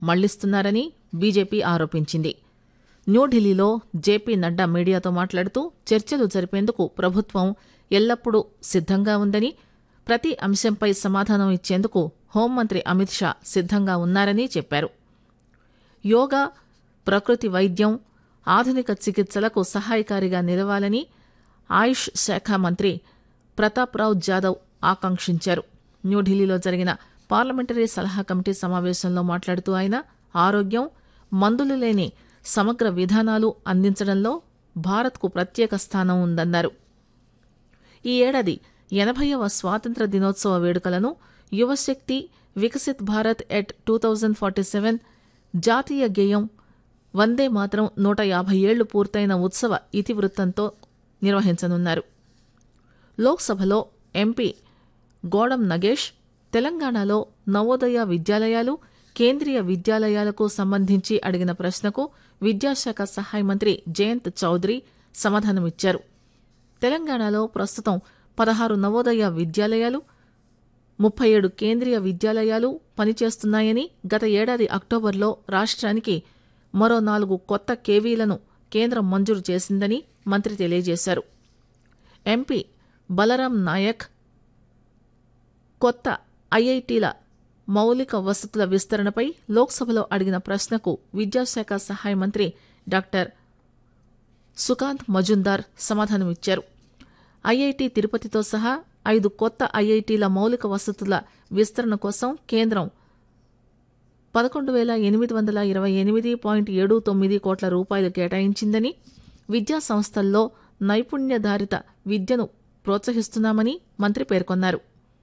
మళ్లిస్తున్నారని BJP ఆరోపించింది న్యూఢిల్లీలో JP Nadda మీడియాతో మాట్లాడుతూ చర్చలు జరిపేందుకు ప్రభుత్వం ఎల్లప్పుడూ సిద్దంగా ఉందని ప్రతి అంశంపై సమాధానం ఇచ్చేందుకు హోంమంత్రి అమిత్ షా సిద్దంగా ఉన్నారని చెప్పారు యోగా ప్రకృతి వైద్యం ఆధునిక చికిత్సలకు సహాయకారిగా నిలవాలని ఆయుష్ శాఖ మంత్రి ప్రతాప్రావ్ జాదవ్ ఆకాంక్షించారు న్యూఢిల్లీలో జరిగిన పార్లమెంటరీ సలహా కమిటీ సమావేశంలో మాట్లాడుతూ ఆయన ఆరోగ్యం మందులు లేని సమగ్ర విధానాలు అందించడంలో భారత్కు ప్రత్యేక స్థానం ఉందన్నారు ఈ ఏడాది ఎనభైవ స్వాతంత్ర దినోత్సవ వేడుకలను యువశక్తి Viksit Bharat at two thousand forty seven జాతీయ గేయం వందే మాత్రం నూట యాభై ఏళ్లు పూర్తయిన ఉత్సవ ఇతివృత్తంతో నిర్వహించనున్నారు లోక్సభలో ఎంపీ గోడం నగేష్ తెలంగాణలో నవోదయ విద్యాలయాలు కేంద్రీయ విద్యాలయాలకు సంబంధించి అడిగిన ప్రశ్నకు విద్యాశాఖ సహాయ మంత్రి జయంత్ చౌదరి సమాధానమిచ్చారు తెలంగాణలో ప్రస్తుతం పదహారు నవోదయ విద్యాలయాలు ముప్పై ఏడు కేంద్రీయ విద్యాలయాలు పనిచేస్తున్నాయని గత ఏడాది అక్టోబర్లో రాష్ట్రానికి మరో నాలుగు కొత్త కేవీలను కేంద్రం మంజూరు చేసిందని మంత్రి తెలియజేశారు ఎంపీ బలరాం నాయక్ కొత్త ఐఐటీల మౌలిక వసతుల విస్తరణపై లోక్సభలో అడిగిన ప్రశ్నకు విద్యాశాఖ సహాయ మంత్రి డాక్టర్ సుకాంత్ మజుందార్ సమాధానమిచ్చారు ఐఐటి తిరుపతితో సహా ఐదు కొత్త ఐఐటీల మౌలిక వసతుల విస్తరణ కోసం కేంద్రం పదకొండు వేల ఎనిమిది వందల ఇరవై ఎనిమిది పాయింట్ ఏడు తొమ్మిది కోట్ల రూపాయలు కేటాయించిందని విద్యా సంస్థల్లో నైపుణ్యధారిత విద్యను ప్రోత్సహిస్తున్నామని మంత్రి పేర్కొన్నారు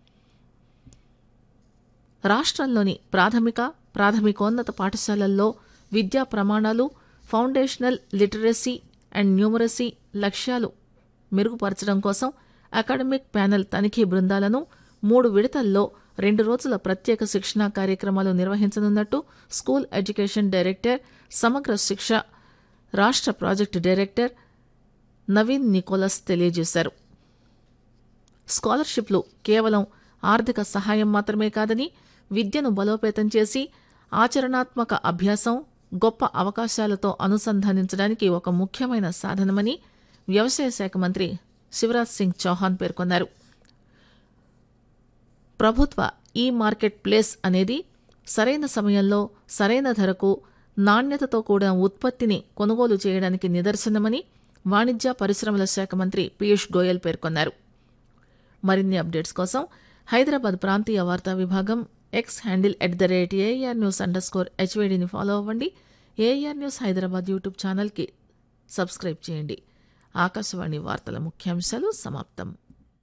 రాష్ట్రంలోని ప్రాథమిక ప్రాథమికోన్నత పాఠశాలల్లో విద్యా ప్రమాణాలు ఫౌండేషనల్ లిటరసీ అండ్ న్యూమరసీ లక్ష్యాలు మెరుగుపరచడం కోసం అకాడమిక్ ప్యానెల్ తనిఖీ బృందాలను మూడు విడతల్లో రెండు రోజుల ప్రత్యేక శిక్షణా కార్యక్రమాలు నిర్వహించనున్నట్టు స్కూల్ ఎడ్యుకేషన్ డైరెక్టర్ సమగ్ర శిక్ష రాష్ట్ర ప్రాజెక్టు డైరెక్టర్ నవీన్ నికోలస్ తెలియజేశారు స్కాలర్షిప్లు కేవలం ఆర్థిక సహాయం మాత్రమే కాదని విద్యను బలోపేతం చేసి ఆచరణాత్మక అభ్యాసం గొప్ప అవకాశాలతో అనుసంధానించడానికి ఒక ముఖ్యమైన సాధనమని వ్యవసాయ శాఖ మంత్రి శివరాజ్ సింగ్ చౌహాన్ పేర్కొన్నారు ప్రభుత్వ ఈ మార్కెట్ ప్లేస్ అనేది సరైన సమయంలో సరైన ధరకు నాణ్యతతో కూడిన ఉత్పత్తిని కొనుగోలు చేయడానికి నిదర్శనమని వాణిజ్య పరిశ్రమల శాఖ మంత్రి పీయూష్ గోయల్ పేర్కొన్నారు మరిన్ని అప్డేట్స్ కోసం హైదరాబాద్ ప్రాంతీయ వార్తా విభాగం X handle at the rate air news underscore హెచ్వేడిని ఫాలో అవ్వండి ఏఆర్ న్యూస్ హైదరాబాద్ యూట్యూబ్ ఛానల్కి సబ్స్క్రైబ్ చేయండి ఆకాశవాణి వార్తల ముఖ్యాంశాలు సమాప్తం